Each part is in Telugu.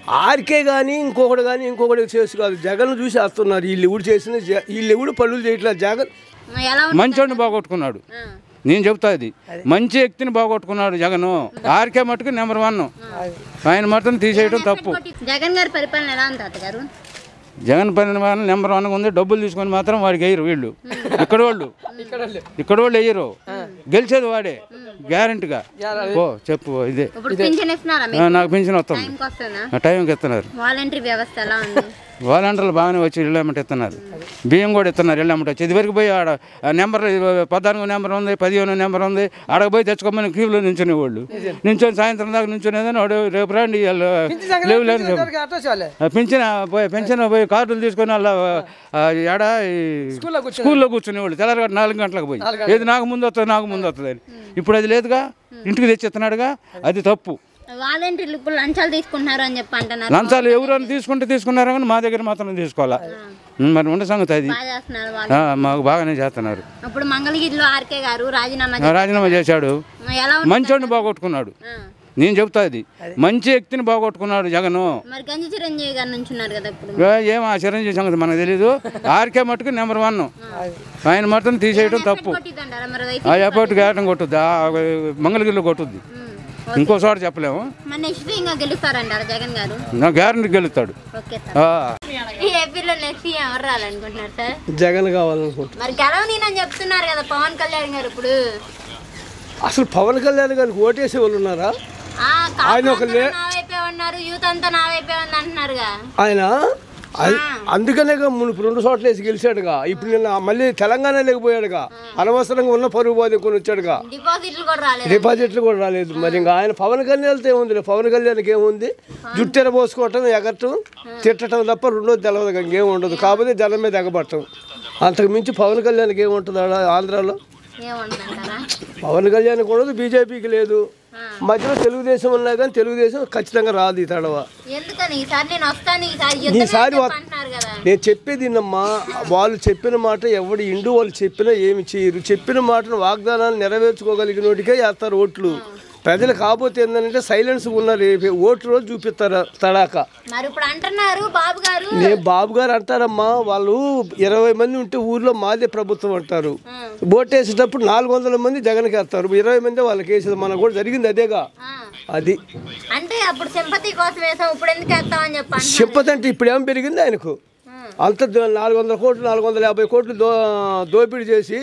ఆర్కే కానీ ఇంకొకటి కానీ ఇంకొకటి చేసి కాదు జగన్ చూసి వస్తున్నారు వీళ్ళు ఎవడు చేసిన జ- వీళ్ళు ఎవడు పనులు చేయట్లేదు జగన్ ఎలా ఉంది మంచోడిని బాగొట్టుకున్నాడు ఆ. నేను చెప్తా అది మంచి వ్యక్తిని బాగొట్టుకున్నాడు జగన్ ఆర్కే మట్టుకు నెంబర్ వన్ ఆయన మట్టును తీసేయడం తప్పు జగన్ గారి పరిపాలన ఎలా ఉంది తాతగారు జగన్ పరిమాణం నెంబర్ వన్ ఉంది డబ్బులు తీసుకొని మాత్రం వాడికి వేయరు వీళ్ళు ఇక్కడ వాళ్ళు ఇక్కడ వాళ్ళు వేయరు గెలిచేది వాడే గ్యారంటీగా ఓ చెప్పు ఇదే ఇప్పుడు పింఛన్ ఇస్తున్నారా ఆ, మీకు నాకు పెన్షన్ వస్తుంది టైంకి వస్తుందా ఆ టైంకి ఇస్తున్నారు వాలంటరీ వ్యవస్థ ఎలా ఉంది వాలంటీర్లు బాగానే వచ్చి ఇళ్ళ అమ్మట ఇస్తున్నారు బియ్యం కూడా ఇస్తున్నారు ఇళ్ళ అమ్మట వచ్చి ఇదివరకు పోయి ఆడ ఆ నెంబర్ పద్నాలుగు నెంబర్ ఉంది పదిహేను నెంబర్ ఉంది ఆడ పోయి తెచ్చుకోమని క్యూలో నించునే వాళ్ళు నించొని సాయంత్రం దాకా నించునేదని వాడు రేపు రండి ఇవాళ లేవు లేని చెప్పు. ఆ, పెంచిన పోయి పెన్షన్ పోయి కార్డులు తీసుకొని వాళ్ళ ఆ, ఏడ ఈ స్కూల్లో కూర్చునేవాళ్ళు తెల్లవారు నాలుగు గంటలకు పోయి ఏది నాకు ముందు వస్తుంది నాకు ముందు వస్తుంది అని ఇప్పుడు అది లేదుగా ఇంటికి తెచ్చిస్తున్నాడుగా అది తప్పు వాలంటీర్లు ఇప్పుడు లంచాలు తీసుకుంటున్నారు అని చెప్పి అంటున్నారు లంచాలు ఎవరైనా తీసుకుంటే తీసుకున్నారో కానీ మా దగ్గర మాత్రం తీసుకోవాలా మరి ఉండే సంగతి అది బాగా చేస్తున్నారు వాళ్ళు ఆ, మాకు బాగానే చేస్తున్నారు ఇప్పుడు మంగళగిరిలో ఆర్కే గారు రాజీనామా ఆ, రాజీనామా చేశాడు చేశారు. ఎలా ఉంది మంచోడిని బాగొట్టుకున్నాడు ఆ. నేను చెప్తా అది మంచి వ్యక్తిని బాగొట్టుకున్నాడు జగను మరి గంజి చిరంజీవి గారు నుంచున్నారు కదా ఇప్పుడు ఏ, ఏం ఆ చిరంజీవి సంగతి మనకు తెలీదు ఆర్కే మట్టుకు నెంబర్ వన్ ఆయన మట్టును తీసేయడం తప్పు కొట్టిద్దంటారా మరి ఆ వైసీపీ ఎప్పటి గేటం కొట్టుద్ది ఆ మంగళగిరిలో కొట్టుద్ది ఉమ్. ఇంకో చోట చెప్పలేము మన నెక్స్ట్ ఇంకా గెలుస్తారంటారా జగన్ గారు నా గ్యారంటీ గెలుస్తాడు ఓకే సార్ ఆ. ఈ ఏపీలో నెక్స్ట్ ఎవరు రావాలనుకుంటున్నారు సార్ జగన్ కావాలనుకుంటున్నాను మరి గెలవనీనని చెప్తున్నారు కదా పవన్ కళ్యాణ్ గారు ఇప్పుడు అసలు పవన్ కళ్యాణ్ గారికి ఓటేసే వాళ్ళు ఉన్నారా ఆ, ఆయన ఒక కాపులందరూ లే- నా వైపే ఉన్నారు యూత్ అంతా నా వైపే ఉంది అంటున్నారుగా ఆయన అది- అందుకనే మునుపు రెండు చోట్ల వేసి గెలిచాడుగా ఇప్పుడు నిన్న మళ్ళీ తెలంగాణ లేకపోయాడుగా అనవసరంగా ఉన్న పరుగు బాధ కొని వచ్చాడుగా డిపాజిట్లు కూడా రాలేదు డిపాజిట్లు కూడా రాలేదు మరి ఇంకా ఆయన పవన్ కళ్యాణ్తో ఏముంది పవన్ కళ్యాణ్కి ఏముంది జుట్టెర పోసుకోవటం ఎగట్టం తిట్టడం తప్ప రెండోది తెలవదు ఇంకా ఇంకేం ఉండదు కాకపోతే జనం మీద ఎగబట్టం అంతకు మించి పవన్ కళ్యాణ్కి ఏముంటుంది ఆడ ఆంధ్రాలో ఏమంటున్నారా పవన్ కళ్యాణ్ కూడా బీజేపీకి లేదు మధ్యలో తెలుగుదేశం ఉన్నా కానీ తెలుగుదేశం ఖచ్చితంగా రాదు ఈ తడవ ఎందుకని ఈసారి నేను వస్తాను ఈసారి యుద్ధమే ఈసారి అని వా- చెప్పి అంటున్నారు కదా నేను చెప్పేది విన్నమ్మా వాళ్ళు చెప్పిన మాట ఎవడు ఇండు వాళ్ళు చెప్పినా ఏమి చేయరు చెప్పిన మాటను వాగ్దానాలు నెరవేర్చుకోగలిగినోటికే వేస్తారు ఓట్లు ప్రజలు కాకపోతే ఏంటంటే సైలెన్స్ ఉన్నారు ఏ- ఓటు రోజు చూపిస్తారు తడాక మరి ఇప్పుడు అంటున్నారు బాబు గారు నేను బాబు గారు అంటారమ్మా వాళ్ళు ఇరవై మంది ఉంటే ఊర్లో మాదే ప్రభుత్వం అంటారు ఓటు వేసేటప్పుడు నాలుగు వందల మంది జగన్కి వేస్తారు ఇరవై మంది వాళ్ళకి వేసేది మనకు కూడా జరిగింది అదేగా ఆ. అది అంటే అప్పుడు సింపతి కోసం వేసాం ఇప్పుడు ఎందుకు వేస్తామని చెప్పి అంటున్నారు. సింపతి అంటే ఇప్పుడు ఏం పెరిగింది ఆయనకు ఆ. అంత దో- నాలుగు వందల కోట్లు నాలుగు వందల యాభై కోట్లు దో దోపిడీ చేసి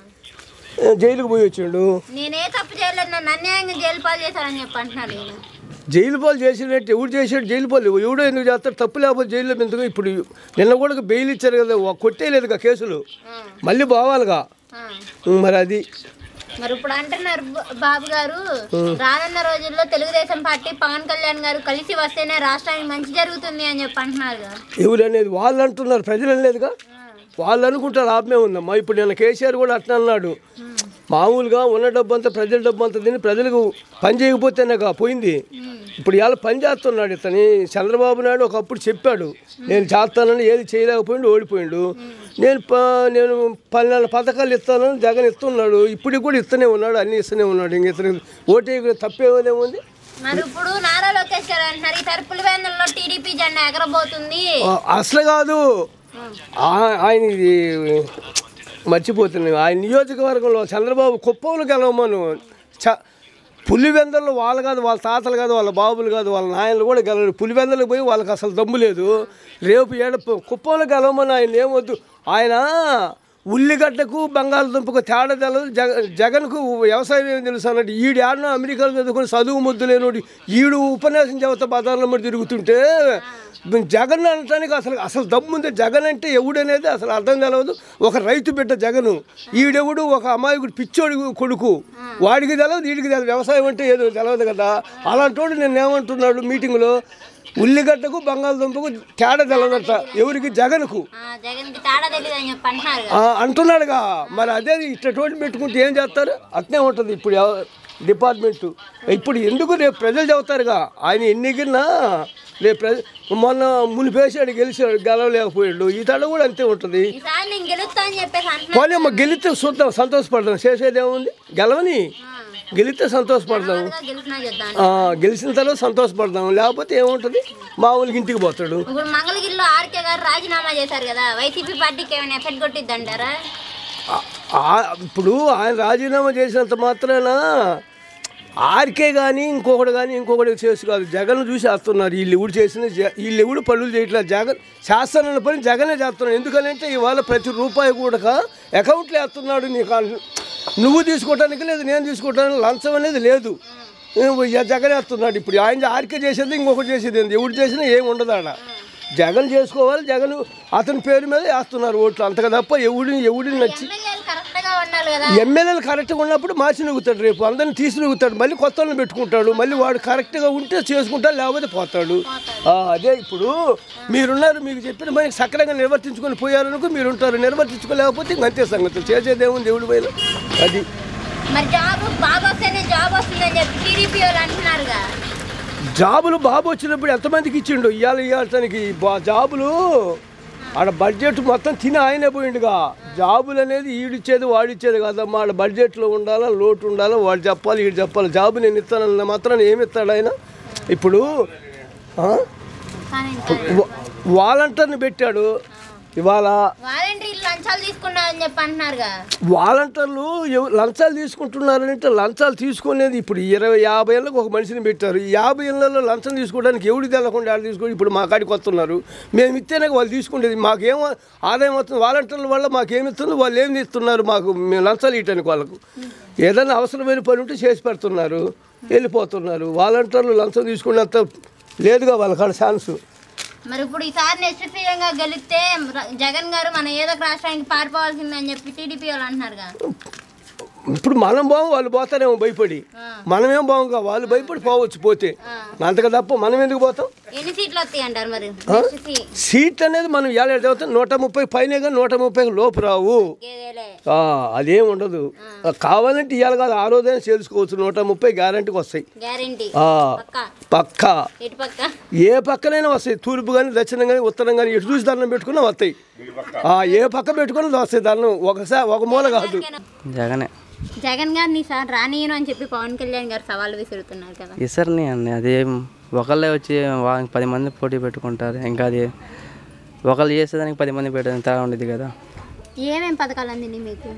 ఆ, జైలుకు పోయి వచ్చిండు నేనే తప్పు చేయలేదు నన్ను అన్యాయంగా జైలు పాలు చేశారని చెప్పి అంటున్నారు ఈయన. జైలు పాలు చేసినట్టు ఎవడు చేసాడు జైలు పాలు ఎవడో ఎందుకు చేస్తాడు తప్పు లేకపోతే జైల్లో ఎందుకు ఇప్పుడు నిన్న కూడా బెయిల్ ఇచ్చారు కదా వా- కొట్టేయలేదుగా కేసులు ఆ. మళ్ళీ పోవాలిగా ఆ. ఉం, మరి అది మరి ఇప్పుడు అంటున్నారు బ- బాబు గారు రానున్న రోజుల్లో తెలుగుదేశం పార్టీ పవన్ కళ్యాణ్ గారు కలిసి వస్తేనే రాష్ట్రానికి మంచి జరుగుతుంది అని చెప్పి అంటున్నారు కదా ఎవరు అనేది వాళ్ళు అంటున్నారు ప్రజలు అనలేదుగా వాళ్ళు అనుకుంటారు ఆపమే ఉందమ్మా ఇప్పుడు నేను కేసీఆర్ కూడా అట్లా అన్నాడు మామూలుగా ఉన్న డబ్బు అంతా ప్రజల డబ్బు అంతా తిని ప్రజలకు పని చేయకపోతేనేగా పోయింది ఇప్పుడు ఇవాళ పని చేస్తున్నాడు ఇతని చంద్రబాబు నాయుడు ఒకప్పుడు చెప్పాడు నేను చేస్తానని ఏది చేయలేకపోయిండు ఓడిపోయిండు నేను ప- నేను పన్నెండు పథకాలు ఇస్తానని జగన్ ఇస్తున్నాడు ఇప్పటికి కూడా ఇస్తూనే ఉన్నాడు అన్నీ ఇస్తూనే ఉన్నాడు ఇంక ఇతను ఓటే తప్పేమోదేముంది మరి ఇప్పుడు నారా లోకేష్ గారు అంటున్నారు ఈసారి పులివెందులలో టీడీపీ జెండా ఎగరబోతుంది ఆ, అసలు కాదు ఆ- ఆయన ఇది మర్చిపోతున్నాను ఆయన నియోజకవర్గంలో చంద్రబాబు కుప్పంలో గెలవమను చ పులివెందలు వాళ్ళు కాదు వాళ్ళ తాతలు కాదు వాళ్ళ బాబులు కాదు వాళ్ళ నాయనలు కూడా గెలవరు పులివెందలకు పోయి వాళ్ళకి అసలు దమ్ము లేదు రేపు ఏడ కుప్పంలో గెలవమని ఆయన ఏమొద్దు ఆయన ఉల్లిగడ్డకు బంగాళదుంపకు తేడా తెలదు జగ జగన్కు వ్యవసాయం ఏం తెలుసు అన్నట్టు ఈడు ఆడనో అమెరికాలో చదువుకొని చదువు ముద్దు లేనోడు ఈడు ఉపన్యాసం చెబుతా బజార్లో మరి తిరుగుతుంటే జగన్ అనటానికి అసలు అసలు దమ్ముంది జగన్ అంటే ఎవడనేది అసలు అర్థం తెలవదు ఒక రైతు బిడ్డ జగను ఈడెవడు ఒక అమాయకుడు పిచ్చోడి కొడుకు వాడికి తెలవదు వీడికి తెలవదు వ్యవసాయం అంటే ఏదో తెలవదు కదా అలాంటి వాడు నేను ఏమంటున్నాడు మీటింగ్లో ఉల్లిగడ్డకు బంగాళదుంపకు తేడా తెలవదట ఎవరికి జగన్కు ఆ, జగన్కి తేడా తెలియదు అని చెప్పి అంటున్నారు కదా ఆ, అంటున్నాడుగా మరి అదే ఇట్టటువంటి పెట్టుకుంటే ఏం చేస్తారు అట్నే ఉంటుంది ఇప్పుడు ఎవ- డిపార్ట్మెంట్ ఇప్పుడు ఎందుకు రేపు ప్రజలు చెబుతారుగా ఆయన ఎన్నికన్నా రేపు ప్రజ మొన్న మునిపేసాడు గెలిచాడు గెలవలేకపోయాడు ఈ తడ కూడా అంతే ఉంటుంది ఈసారి నేను గెలుస్తా అని చెప్పేసి అంటున్నారు పోనీ అమ్మ గెలిస్తే చూద్దాం సంతోషపడదాం చేసేది ఏముంది గెలవని ఆ. గెలిస్తే సంతోషపడతాం మామూలుగా గెలిచినా చేద్దాం ఆ, గెలిచిన తర్వాత సంతోషపడతాం లేకపోతే ఏముంటుంది మామూలుగా ఇంటికి పోతాడు ఇప్పుడు మంగళగిరిలో ఆర్కే గారు రాజీనామా చేశారు కదా వైసీపీ పార్టీకి ఏమైనా ఎఫెక్ట్ కొట్టిద్ది అంటారా ఆ- ఆ- ఇప్పుడు ఆయన రాజీనామా చేసినంత మాత్రాన ఆర్కే కానీ ఇంకొకటి కానీ ఇంకొకటి చేసి కాదు జగన్ చూసి వేస్తున్నారు వీళ్ళు ఎవడు చేసిన జ- వీళ్ళు ఎవడు పనులు చేయట్లేదు జగన్ చేస్తానన్న పని జగనే చేస్తున్నాడు ఎందుకనంటే ఇవాళ ప్రతి రూపాయి కూడా అకౌంట్లో వేస్తున్నాడు నీకు ఆ- నువ్వు తీసుకోవటానికి లేదు నేను తీసుకోవటానికి లంచం అనేది లేదు ఏ- జగన్ వేస్తున్నాడు ఇప్పుడు ఆయన ఆర్కే చేసేది ఇంకొకటి చేసేది ఏంది ఎవడు చేసినా ఏం ఉండదు ఆడ జగన్ చేసుకోవాలి జగన్ అతని పేరు మీద వేస్తున్నారు ఓట్లు అంతగా తప్ప ఎవడిని ఎవడిని నచ్చి ఎమ్మెల్యేలు కరెక్ట్ గా ఉండాలి కదా ఎమ్మెల్యేలు కరెక్ట్గా ఉన్నప్పుడు మార్చి నుగుతాడు రేపు అందరిని తీసి నుగుతాడు మళ్ళీ కొత్త వాళ్ళని పెట్టుకుంటాడు మళ్ళీ వాడు కరెక్ట్గా ఉంటే చేసుకుంటాడు లేకపోతే పోతాడు ఆ, అదే ఇప్పుడు మీరున్నారు మీకు చెప్పిన పని సక్రంగా నిర్వర్తించుకొని పోయారనుకో మీరు ఉంటారు నిర్వర్తించుకోలేకపోతే ఇంక అంతే సంగతి చేసేదేముంది దేవుడి పైన అది మరి జాబ్ బాబు వస్తేనే జాబ్ వస్తుందని చెప్పి టీడీపీ వాళ్ళు అంటున్నారుగా జాబులు బాబు వచ్చినప్పుడు ఎంతమందికి ఇచ్చిండు ఇవాళ ఇవ్వటానికి జాబులు ఆడ బడ్జెట్ మొత్తం తిని ఆయనే పోయిండుగా జాబులు అనేది ఈడిచ్చేది వాడిచ్చేది కాదమ్మా ఆడ బడ్జెట్లో ఉండాలా లోటు ఉండాలా వాడు చెప్పాలి ఈడు చెప్పాలి జాబు నేను ఇస్తానన్న మాత్రం ఏమి ఇస్తాడు ఆయన ఇప్పుడు ఆ? కానీ వా- వాలంటీర్ని పెట్టాడు ఇవాళ వాలంటీర్లు లంచాలు తీసుకున్నారని చెప్పి అంటున్నారుగా వాలంటీర్లు ఎవ- లంచాలు తీసుకుంటున్నారంటే లంచాలు తీసుకునేది ఇప్పుడు ఇరవై యాభై ఏళ్ళకి ఒక మనిషిని పెట్టారు ఈ యాభై ఏళ్ళలో లంచం తీసుకోవడానికి ఎవరికి తెలకుండా ఆడ తీసుకొని ఇప్పుడు మా కాడికి వస్తున్నారు మేము ఇస్తేనే వాళ్ళు తీసుకునేది మాకేం ఆదాయం వస్తుంది వాలంటీర్ల వల్ల మాకేమి ఇస్తుంది వాళ్ళు ఏమి ఇస్తున్నారు మాకు మేము లంచాలు ఇవ్వటానికి వాళ్ళకు ఏదైనా అవసరమైన పని ఉంటే చేసి పెడుతున్నారు వెళ్ళిపోతున్నారు వాలంటీర్లు లంచం తీసుకునేంత లేదుగా వాళ్ళకాడ ఛాన్స్ మరి ఇప్పుడు ఈసారి నెక్స్ట్ సీఎంగా గెలిస్తే ర- జగన్ గారు మన ఏదో ఒక రాష్ట్రానికి పారిపోవాల్సిందని చెప్పి టీడీపీ వాళ్ళు అంటున్నారుగా ఇప్పుడు మనం బాగు వాళ్ళు పోతారేమో భయపడి మనమేం బాగుగా వాళ్ళు భయపడి పోవచ్చు పోతే అంతగా తప్ప మనం ఎందుకు పోతాం ఎన్ని సీట్లు వస్తాయి అంటారు మరి నెక్స్ట్ సీ సీట్ అనేది మనం ఏళ్ళ చదువుతాం నూట ముప్పై పైన కానీ నూట ముప్పై లోపు రావు గేదేలే ఆ, అదేం ఉండదు ఆ, కావాలంటే ఇవాళ కాదు ఆ రోజైనా చేసుకోవచ్చు నూట ముప్పై గ్యారంటీకి వస్తాయి గ్యారంటీ ఆ, పక్క పక్కా ఇటు పక్క ఏ పక్కనైనా వస్తాయి తూర్పు కానీ దక్షిణం కానీ ఉత్తరం కానీ ఎటు చూసి దండం పెట్టుకున్నా వస్తాయి ఆ, ఏ పక్క పెట్టుకున్నా వస్తాయి దండం ఒకసారి ఒక మూల కాదు జగనే జగన్ గారిని సార్ రానియను అని చెప్పి పవన్ కళ్యాణ్ గారు సవాల్ విసురుతున్నారు కదా ఇసర్ని అండి అది ఒకళ్ళే వచ్చి వా- పది మంది పోటీ పెట్టుకుంటారు ఇంకా అది ఒకళ్ళు చేసేదానికి పది మంది పెట్టడానికి తేడా ఉండేది కదా ఏమేం పథకాలు అందింది మీకు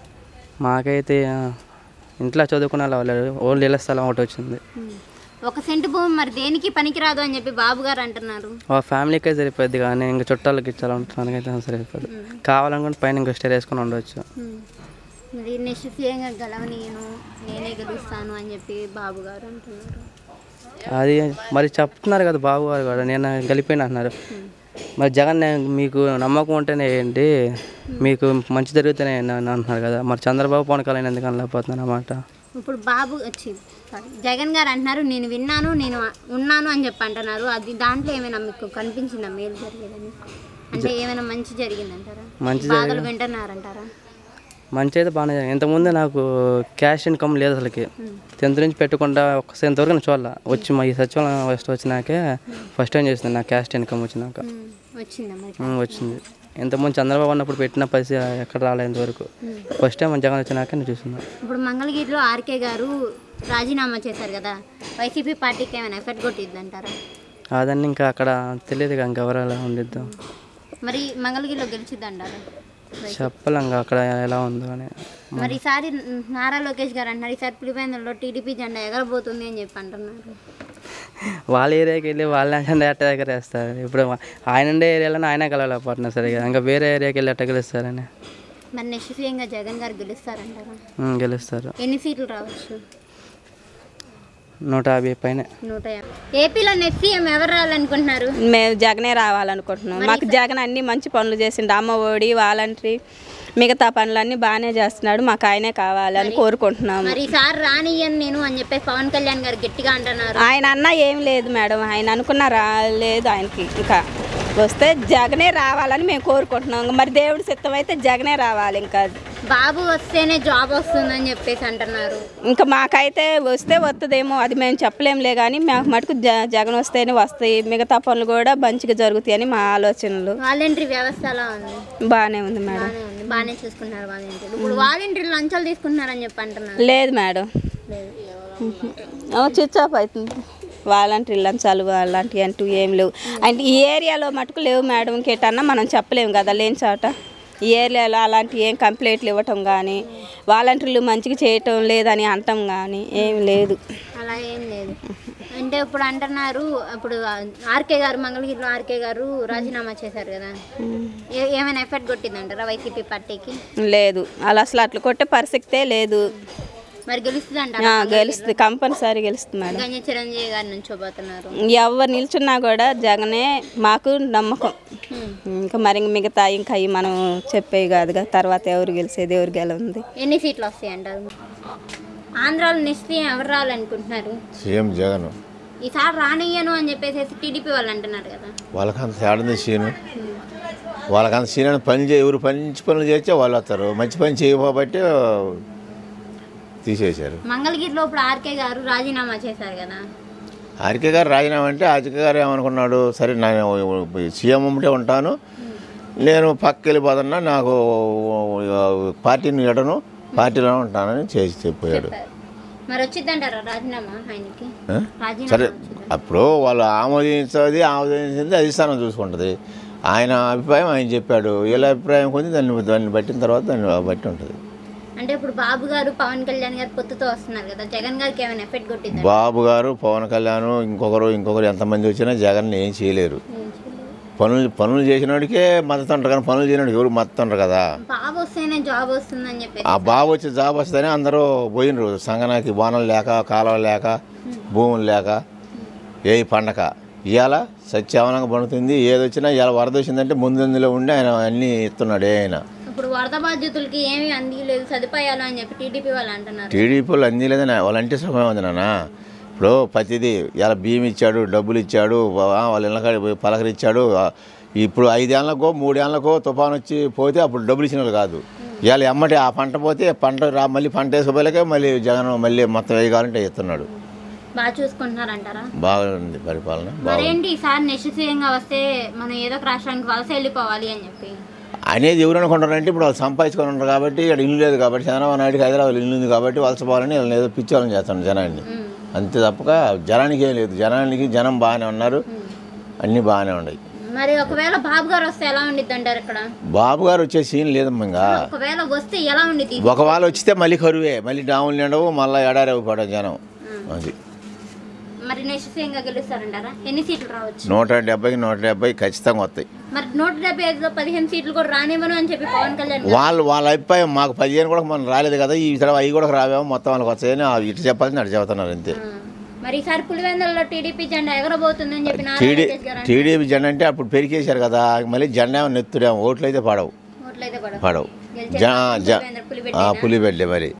మాకైతే ఆ, ఇంట్లో చదువుకునే వాళ్ళు లేరు. ఓన్లీ ఇళ్ళ స్థలం ఒకటి వచ్చింది ఉమ్. ఒక సెంటు భూమి మరి దేనికి పనికిరాదు అని చెప్పి బాబు గారు అంటున్నారు ఆ ఫ్యామిలీకే సరిపోద్ది కానీ ఇంకా చుట్టాలకి ఇచ్చాలంటున్నానికి అయితే సరిపోదు కావాలనుకుంటే పైన ఇంకా స్టే వేసుకొని ఉండవచ్చు ఉమ్. మరి నెక్స్ట్ సీఎంగా గెలవనీయను నేనే గెలుస్తాను అని చెప్పి బాబు గారు అంటున్నారు అది మరి చెప్తున్నారు కదా బాబు గారు కూడా నేను గెలిపోయిన అంటున్నారు మరి జగన్ నే- మీకు నమ్మకం ఉంటేనే ఏంటి మీకు మంచి జరిగితేనే అని అంటున్నారు కదా మరి చంద్రబాబు పవన్ కళ్యాణ్ ఎందుకు అనలేకపోతున్నారు అన్నమాట ఇప్పుడు బాబు వచ్చి సారీ, జగన్ గారు అంటున్నారు నేను విన్నాను నేను ఉన్నాను అని చెప్పి అంటున్నారు అది దాంట్లో ఏమైనా మీకు కనిపించిందా మేలు జరిగేదని అంటే ఏమైనా మంచి జరిగిందంటారా మంచి బాధలు వింటున్నారంటారా మంచి అయితే బాగానే జరిగింది. ఇంతకుముందే నాకు క్యాష్ ఇన్కమ్ లేదు అసలుకి టెన్త్ నుంచి పెట్టకుండా ఒక ఇంతవరకు నేను చూడాల వచ్చి మా ఈ సచివాలయం ఫస్ట్ వచ్చినాకే ఫస్ట్ టైం చేసింది నాకు క్యాష్ ఇన్కమ్ వచ్చినాక ఉమ్. వచ్చిందా మరి ఉమ్, వచ్చింది ఇంతకుముందు చంద్రబాబు అన్నప్పుడు పెట్టిన పైసా ఎక్కడ రాలేదు ఇంతవరకు ఫస్ట్ టైం జగన్ వచ్చినాక నేను చూస్తున్నాను ఇప్పుడు మంగళగిరిలో ఆర్కే గారు రాజీనామా చేశారు కదా వైసీపీ పార్టీకి ఏమైనా ఎఫెక్ట్ కొట్టిద్దంటారా అదన్నీ ఇంకా అక్కడ తెలియదు ఇంకా ఇంకెవరు ఎలా ఉండిద్దాం మరి మంగళగిరిలో గెలిచిద్దంటారా చెప్పలేం ఇంకా అక్కడ ఎలా ఉందో అని మరి ఈసారి నారా లోకేష్ గారు అంటున్నారు ఈసారి పులివెందులలో టీడీపీ జెండా ఎగరబోతుంది అని చెప్పి అంటున్నారు వాళ్ళ ఏరియాకి వెళ్ళి వాళ్ళ అట్ట దగ్గర వేస్తారు ఇప్పుడు ఆయన ఉండే ఏరియాలో ఆయన కలవలేకపోతున్నారు సరిగా ఇంకా వేరే ఏరియాకి వెళ్ళి ఎట్ట గెలుస్తారని మరి నెక్స్ట్ సీఎంగా జగన్ గారు గెలుస్తారంటారా ఉమ్, గెలుస్తారు ఎన్ని సీట్లు రావచ్చు నూట యాభై పైన నూట యాభై ఏపీలో నెక్స్ట్ సీఎం ఎవరు రావాలనుకుంటున్నారు మేము జగనే రావాలనుకుంటున్నాం మాకు జగన్ అన్ని మంచి పనులు చేసిండు అమ్మ ఒడి వాలంటరీ మిగతా పనులన్నీ బాగానే చేస్తున్నాడు మాకు ఆయనే కావాలని కోరుకుంటున్నాము మరి ఈసారి రానియను నేను అని చెప్పేసి పవన్ కళ్యాణ్ గారు గట్టిగా అంటున్నారు ఆయన అన్న ఏం లేదు మేడం ఆయన అనుకున్న రాలేదు ఆయనకి ఇంకా వస్తే జగనే రావాలని మేము కోరుకుంటున్నాం మరి దేవుడి సిద్ధం అయితే జగనే రావాలి ఇంకా బాబు వస్తేనే జాబ్ వస్తుందని చెప్పేసి అంటున్నారు ఇంకా మాకైతే వస్తే వస్తుందేమో అది మేము చెప్పలేంలే కానీ మాకు మటుకు జ జగన్ వస్తేనే వస్తాయి మిగతా పనులు కూడా మంచిగా జరుగుతాయని మా ఆలోచనలు వాలంటరీ వ్యవస్థ ఎలా ఉంది బాగానే ఉంది మేడం బాగానే ఉంది బాగానే చూసుకుంటున్నారు వాలంటీర్లు ఇప్పుడు వాలంటీర్లు లంచాలు తీసుకుంటున్నారని చెప్పి అంటున్నారు లేదు మేడం స్విచ్ ఆఫ్ అవుతుంది వాలంటీర్ లంచాలు అలాంటివి అంటూ ఏం లేవు అంటే ఈ ఏరియాలో మటుకు లేవు మేడం ఇంకేటన్నా మనం చెప్పలేము కదా లేని చోట ఈ ఏరియాలో అలాంటి ఏం కంప్లైంట్లు ఇవ్వటం కానీ వాలంటీర్లు మంచిగా చేయటం లేదని అంటాం కానీ ఏం లేదు అలా ఏం లేదు అంటే ఇప్పుడు అంటున్నారు ఇప్పుడు ఆర్కే గారు మంగళగిరిలో ఆర్కే గారు రాజీనామా చేశారు కదా ఏ- ఏమైనా ఎఫెక్ట్ కొట్టిందంటారా వైసీపీ పార్టీకి లేదు అలా అసలు అట్లా కొట్టే పరిస్థితే లేదు మరి గెలుస్తుంది ఆ, అంటారా గెలుస్తుంది కంపల్సరీ గెలుస్తుంది మేడం గంజ చిరంజీవి గారు నుంచోబోతున్నారు ఎవరు నిల్చున్నా కూడా జగనే మాకు నమ్మకం ఇంకా మరి మిగతా ఇంకా అవి మనం చెప్పేవి కాదుగా తర్వాత ఎవరు గెలిచేది ఎవరు గెలవుంది ఎన్ని సీట్లు వస్తాయి అంటారు ఆంధ్రాలో నెక్స్ట్ ఎవరు రావాలనుకుంటున్నారు సీఎం జగన్ ఈసారి రానియ్యను అని చెప్పేసి టీడీపీ వాళ్ళు అంటున్నారు కదా వాళ్ళకంత తేడంది సీను వాళ్ళకంత సీన్ అని పని చే ఎవరు మంచి పనులు చేస్తే వాళ్ళు వస్తారు మంచి పని చేయకపోబట్టి తీసేశారు మంగళగిరిలో ఇప్పుడు ఆర్కే గారు రాజీనామా చేశారు కదా ఆర్కే గారు రాజీనామా అంటే ఆర్కే గారు ఏమనుకున్నాడు సరే నేను సీఎం ఉంటే ఉంటాను నేను పక్కకి వెళ్ళిపోతున్నా నాకు పార్టీని ఎడను పార్టీలో ఉంటానని చేసి చెప్పాడు మరి వచ్చిందంటారా రాజీనామా ఆయనకి ఆ? రాజీనామా సరే వచ్చిందా? అప్పుడు వాళ్ళు ఆమోదించేది ఆమోదించింది అధిష్టానం చూసుకుంటుంది ఆయన అభిప్రాయం ఆయన చెప్పాడు వీళ్ళ అభిప్రాయం కొంచెం దాన్ని దాన్ని బట్టిన తర్వాత దాన్ని బట్టి ఉంటుంది అంటే ఇప్పుడు బాబు గారు పవన్ కళ్యాణ్ గారు పొత్తుతో వస్తున్నారు కదా జగన్ గారికి ఏమైనా ఎఫెక్ట్ కొట్టిందా బాబు గారు పవన్ కళ్యాణ్ ఇంకొకరు ఇంకొకరు ఎంతమంది వచ్చినా జగన్ ఏం చేయలేరు పనులు పనులు చేసినోడికే మద్దతు అంటారు కానీ పనులు చేయనోడికి ఎవరు మద్దతు అంటారు కదా బాబు వస్తేనే జాబ్ వస్తుందని చెప్పేసి ఆ బాబు వచ్చి జాబ్ వస్తుందని అందరూ పోయినరు సంగనాకి బాణాలు లేక కాలువలు లేక భూములు లేక ఏ పండగ ఇవాళ సత్యావనంగా పండుతుంది ఏది వచ్చినా ఇవాళ వరద వచ్చిందంటే ముందందులో ఉండి ఆయన అన్నీ ఇస్తున్నాడు ఏ ఆయన ఇప్పుడు వరద బాధితులకి ఏమీ అందిలేదు సదుపాయాలు అని చెప్పి టీడీపీ వాళ్ళు అంటున్నారు టీడీపీలు అన్నీ లేదని వాళ్ళంటే సుఖమే ఉంది నాన్న ఇప్పుడు ప్రతిదీ ఇలా బియ్యం ఇచ్చాడు డబ్బులు ఇచ్చాడు వా- వాళ్ళ ఇళ్ళకాడి పోయి పలకరిచ్చాడు ఆ, ఇప్పుడు ఐదేళ్లకో మూడేళ్లకో తుఫాన్ వచ్చి పోతే అప్పుడు డబ్బులు ఇచ్చిన వాళ్ళు కాదు ఇవాళ ఎమ్మటి ఆ పంట పోతే పంట రా మళ్ళీ పంట వేసుకోలేకే మళ్ళీ జగన్ మళ్ళీ మొత్తం వేయగాలంటే ఇస్తున్నాడు బాగా చూసుకుంటున్నారంటారా బాగుంది పరిపాలన బాగుంది మరేంటి ఈసారి నిశ్చితంగా వస్తే మనం ఏదో ఒక రాష్ట్రానికి వలస వెళ్ళిపోవాలి అని చెప్పి అనేది ఎవరు అనుకుంటారంటే ఇప్పుడు వాళ్ళు సంపాదించుకొని ఉంటారు కాబట్టి ఇక్కడ ఇల్లు లేదు కాబట్టి చంద్రబాబు నాయుడుకి హైదరాబాద్ ఇల్లు ఉంది కాబట్టి వలసపోవాలని వీళ్ళని ఏదో పిచ్చోళ్ళని చేస్తాను జనాన్ని అంతే తప్పక జనానికి ఏం లేదు జనానికి జనం బాగానే ఉన్నారు అన్నీ బాగానే ఉన్నాయి మరి ఒకవేళ బాబు గారు వస్తే ఎలా ఉండిద్ది అంటారు ఇక్కడ బాబు గారు వచ్చే సీన్ లేదమ్మా ఇంకా ఒకవేళ వస్తే ఎలా ఉండిద్ది ఒకవేళ వచ్చితే మళ్ళీ కరువే మళ్ళీ డాములు నిండవు మళ్ళీ ఎడారి అయిపోవడం జనం అది మరి నిశ్చితంగా గెలుస్తారంటారా ఎన్ని సీట్లు రావచ్చు నూట డెబ్బైకి నూట డెబ్బై ఖచ్చితంగా వస్తాయి మరి నూట డెబ్బై ఐదులో పదిహేను సీట్లు కూడా రానివ్వను అని చెప్పి పవన్ కళ్యాణ్ గారు వాళ్ళు వాళ్ళ అభిప్రాయం మాకు పదిహేను కూడా మనం రాలేదు కదా ఈ తర్వాత అవి కూడా రావేమో మొత్తం వాళ్ళకి వస్తాయని ఆ ఇటు చెప్పాల్సింది అటు చెబుతున్నారు అంతే ఆ. మరి ఈసారి పులివెందులలో టీడీపీ జెండా ఎగరబోతుందని చెప్పి నారా టీడీ లోకేష్ గారు అంటున్నారు. టీడీపీ జెండా అంటే అప్పుడు పెరికేశారు కదా మళ్ళీ జెండా ఏమో నెత్తుడేమో ఓట్లు అయితే పడవు ఓట్లయితే పడవు. పడవు గెలిచే జ ఛాన్స్ జ పులివెందుల ఆ, పులిబెట్టేనా? పులిబెడ్లే మరి